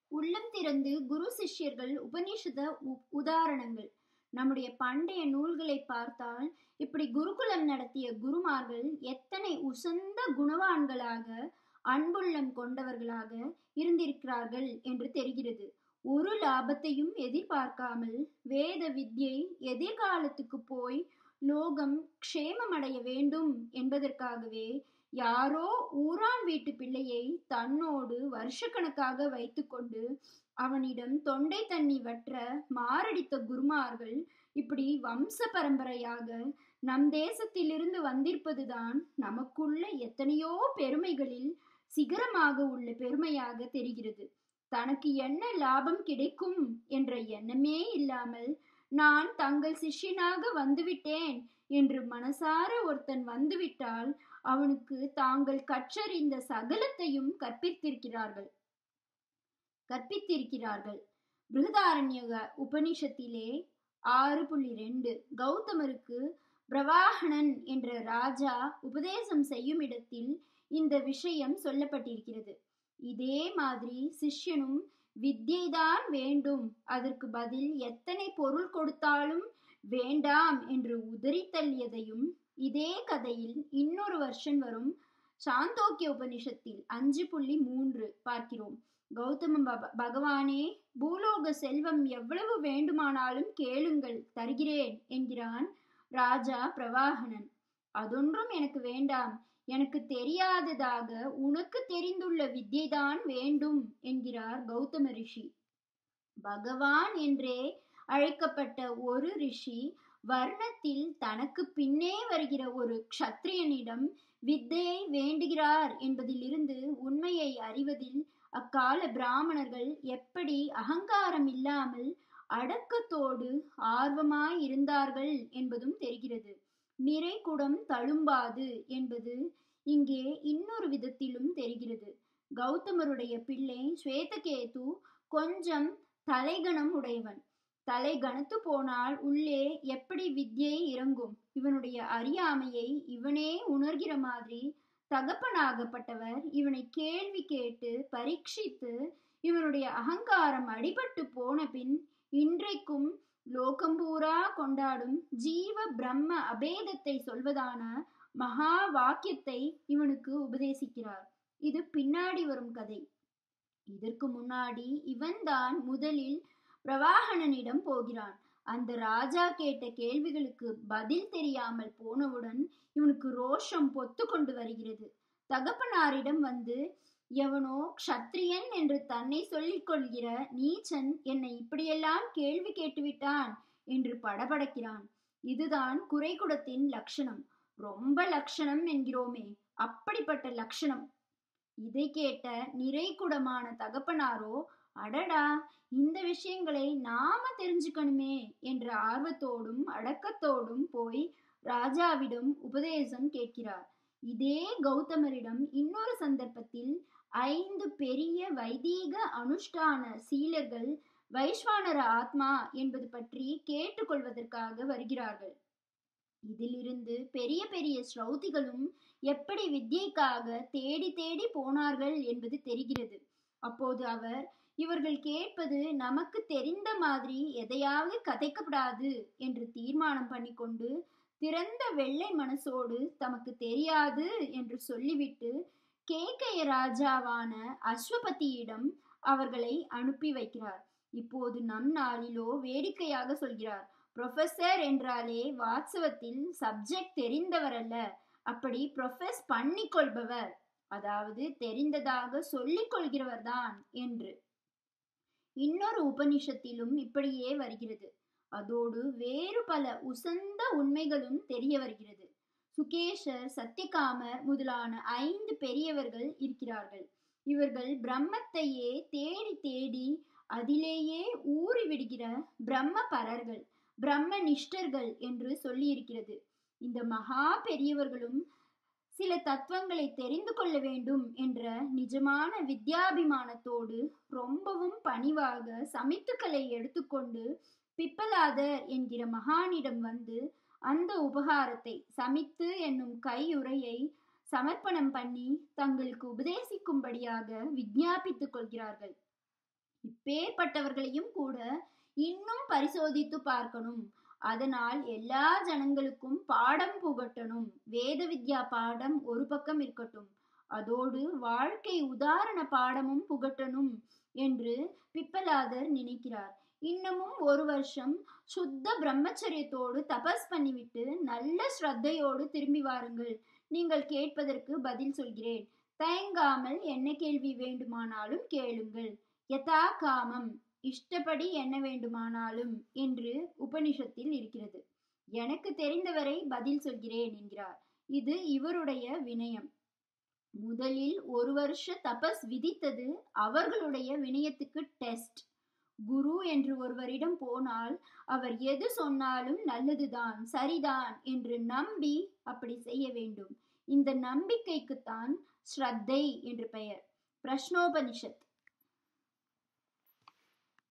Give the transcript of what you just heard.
உள்ளம் திறந்து குரு சிஷ்யர்கள் உபனிஷத உ- உதாரணங்கள் நம்முடைய பண்டைய நூல்களை பார்த்தால் இப்படி குருகுலம் நடத்திய குருமார்கள் எத்தனை உசந்த குணவான்களாக அன்புள்ளம் கொண்டவர்களாக இருந்திருக்கிறார்கள் என்று தெரிகிறது ஒரு லாபத்தையும் எதிர்பார்க்காமல் வேத வித்யை எதிர்காலத்துக்கு போய் லோகம் க்ஷேமமடைய வேண்டும் என்பதற்காகவே யாரோ ஊரான் வீட்டு பிள்ளையை தன்னோடு வருஷக்கணக்காக வைத்துக்கொண்டு அவனிடம் தொண்டை தண்ணி வற்ற மாரடித்த குருமார்கள் இப்படி வம்ச பரம்பரையாக நம் தேசத்திலிருந்து வந்திருப்பதுதான் நமக்குள்ள எத்தனையோ பெருமைகளில் சிகரமாக உள்ள பெருமையாக தெரிகிறது தனக்கு என்ன லாபம் கிடைக்கும் என்ற எண்ணமே இல்லாமல் நான் தங்கள் சிஷ்யனாக வந்துவிட்டேன் என்று மனசார ஒருத்தன் வந்துவிட்டால் அவனுக்கு தாங்கள் கற்றறிந்த சகலத்தையும் கற்பித்திருக்கிறார்கள் கற்பித்திருக்கிறார்கள் பிருகதாரண்யக உபனிஷத்திலே ஆறு புள்ளி ரெண்டு கௌதமருக்கு பிரவாகணன் என்ற ராஜா உபதேசம் செய்யும் இடத்தில் இந்த விஷயம் சொல்லப்பட்டிருக்கிறது இதே மாதிரி சிஷ்யனும் வித்யைதான் வேண்டும் அதற்கு பதில் எத்தனை பொருள் கொடுத்தாலும் வேண்டாம் என்று உதறி தள்ளியதையும் இதே கதையில் இன்னொரு வருஷன் வரும் சாந்தோக்கிய உபனிஷத்தில் அஞ்சு புள்ளி மூன்று பார்க்கிறோம் கௌதம பக- பகவானே பூலோக செல்வம் எவ்வளவு வேண்டுமானாலும் கேளுங்கள் தருகிறேன் என்கிறான் ராஜா பிரவாகணன் அதொன்றும் எனக்கு வேண்டாம் எனக்கு தெரியாததாக உனக்கு தெரிந்துள்ள வித்யைதான் வேண்டும் என்கிறார் கௌதம ரிஷி பகவான் என்றே அழைக்கப்பட்ட ஒரு ரிஷி வர்ணத்தில் தனக்கு பின்னே வருகிற ஒரு க்ஷத்ரியனிடம் வித்தையை வேண்டுகிறார் என்பதிலிருந்து உண்மையை அறிவதில் அக்கால பிராமணர்கள் எப்படி அகங்காரம் இல்லாமல் அடக்கத்தோடு ஆர்வமாய் இருந்தார்கள் என்பதும் தெரிகிறது நிறைகுடம் தழும்பாது என்பது இங்கே இன்னொரு விதத்திலும் தெரிகிறது கௌதமருடைய பிள்ளை ஸ்வேதகேது கொஞ்சம் தலைகணம் உடையவன் தலை கனத்து போனால் உள்ளே எப்படி வித்யை இறங்கும் இவனுடைய அறியாமையை இவனே உணர்கிற மாதிரி தகப்பனாகப்பட்டவர் இவனை கேள்வி கேட்டு பரீட்சித்து இவனுடைய அகங்காரம் அடிபட்டு போன பின் இன்றைக்கும் லோகம்பூரா கொண்டாடும் ஜீவ பிரம்ம அபேதத்தை சொல்வதான மகா வாக்கியத்தை இவனுக்கு உபதேசிக்கிறார் இது பின்னாடி வரும் கதை இதற்கு முன்னாடி இவன்தான் முதலில் பிரவாகணனிடம் போகிறான் அந்த ராஜா கேட்ட கேள்விகளுக்கு பதில் தெரியாமல் போனவுடன் இவனுக்கு ரோஷம் பொத்து கொண்டு வருகிறது தகப்பனாரிடம் வந்து எவனோ க்ஷத்ரியன் என்று தன்னை சொல்லிக் கொள்கிற நீச்சன் என்னை இப்படியெல்லாம் கேள்வி கேட்டுவிட்டான் என்று படபடக்கிறான் இதுதான் குறைகுடத்தின் லட்சணம் ரொம்ப லட்சணம் என்கிறோமே அப்படிப்பட்ட லட்சணம் இதை கேட்ட நிறைகுடமான தகப்பனாரோ அடடா இந்த விஷயங்களை நாம தெரிஞ்சுக்கணுமே என்ற ஆர்வத்தோடும் அடக்கத்தோடும் போய் ராஜாவிடம் உபதேசம் கேட்கிறார் இதே கௌதமரிடம் இன்னொரு சந்தர்ப்பத்தில் ஐந்து பெரிய வைதீக அனுஷ்டான சீலர்கள் வைஸ்வானர ஆத்மா என்பது பற்றி கேட்டுக்கொள்வதற்காக வருகிறார்கள் இதிலிருந்து பெரிய பெரிய ஸ்ரௌதிகளும் எப்படி வித்யைக்காக தேடி தேடி போனார்கள் என்பது தெரிகிறது அப்போது அவர் இவர்கள் கேட்பது நமக்கு தெரிந்த மாதிரி எதையாவது கதைக்கப்படாது என்று தீர்மானம் பண்ணிக்கொண்டு திறந்த வெள்ளை மனசோடு தமக்கு தெரியாது என்று சொல்லிவிட்டு கேகய ராஜாவான அஸ்வபதியிடம் அவர்களை அனுப்பி வைக்கிறார் இப்போது நம் நாளிலோ வேடிக்கையாக சொல்கிறார் ப்ரொஃபசர் என்றாலே வாட்சவத்தில் சப்ஜெக்ட் தெரிந்தவர் அல்ல அப்படி ப்ரொஃபஸ் பண்ணிக்கொள்பவர் அதாவது தெரிந்ததாக சொல்லிக் கொள்கிறவர் தான் என்று இன்னொரு உபனிஷத்திலும் இப்படியே வருகிறது அதோடு வேறு பல உசந்த உண்மைகளும் தெரிய வருகிறது சுகேஷர் சத்தியகாமர் முதலான ஐந்து பெரியவர்கள் இருக்கிறார்கள் இவர்கள் பிரம்மத்தையே தேடி தேடி அதிலேயே ஊறி விடுகிற பிரம்ம பரர்கள் பிரம்ம நிஷ்டர்கள் என்று சொல்லியிருக்கிறது இந்த மகா பெரியவர்களும் சில தத்துவங்களை தெரிந்து கொள்ள வேண்டும் என்ற நிஜமான வித்யாபிமானத்தோடு ரொம்பவும் பணிவாக சமித்துக்களை எடுத்துக்கொண்டு பிப்பலாதர் என்கிற மகானிடம் வந்து அந்த உபகாரத்தை சமித்து என்னும் கையுறையை சமர்ப்பணம் பண்ணி தங்களுக்கு உபதேசிக்கும்படியாக விஞ்ஞாபித்துக் கொள்கிறார்கள் இப்பேற்பட்டவர்களையும் கூட இன்னும் பரிசோதித்து பார்க்கணும் அதனால் எல்லா ஜனங்களுக்கும் பாடம் புகட்டணும் வேத வித்யா பாடம் ஒரு பக்கம் இருக்கட்டும் அதோடு வாழ்க்கை உதாரண பாடமும் புகட்டணும் என்று பிப்பலாதர் நினைக்கிறார் இன்னமும் ஒரு வருஷம் சுத்த பிரம்மச்சரியத்தோடு தபஸ் பண்ணிவிட்டு நல்ல ஸ்ரத்தையோடு திரும்பி வாருங்கள் நீங்கள் கேட்பதற்கு பதில் சொல்கிறேன் தயங்காமல் என்ன கேள்வி வேண்டுமானாலும் கேளுங்கள் யதா காமம் இஷ்டப்படி என்ன வேண்டுமானாலும் என்று உபனிஷத்தில் இருக்கிறது எனக்கு தெரிந்தவரை பதில் சொல்கிறேன் என்கிறார் இது இவருடைய வினயம் முதலில் ஒரு வருஷ தபஸ் விதித்தது அவர்களுடைய வினயத்துக்கு டெஸ்ட் குரு என்று ஒருவரிடம் போனால் அவர் எது சொன்னாலும் நல்லதுதான் சரிதான் என்று நம்பி அப்படி செய்ய வேண்டும் இந்த நம்பிக்கைக்குத்தான் ஸ்ரத்தை என்று பெயர் பிரஷ்னோபனிஷத்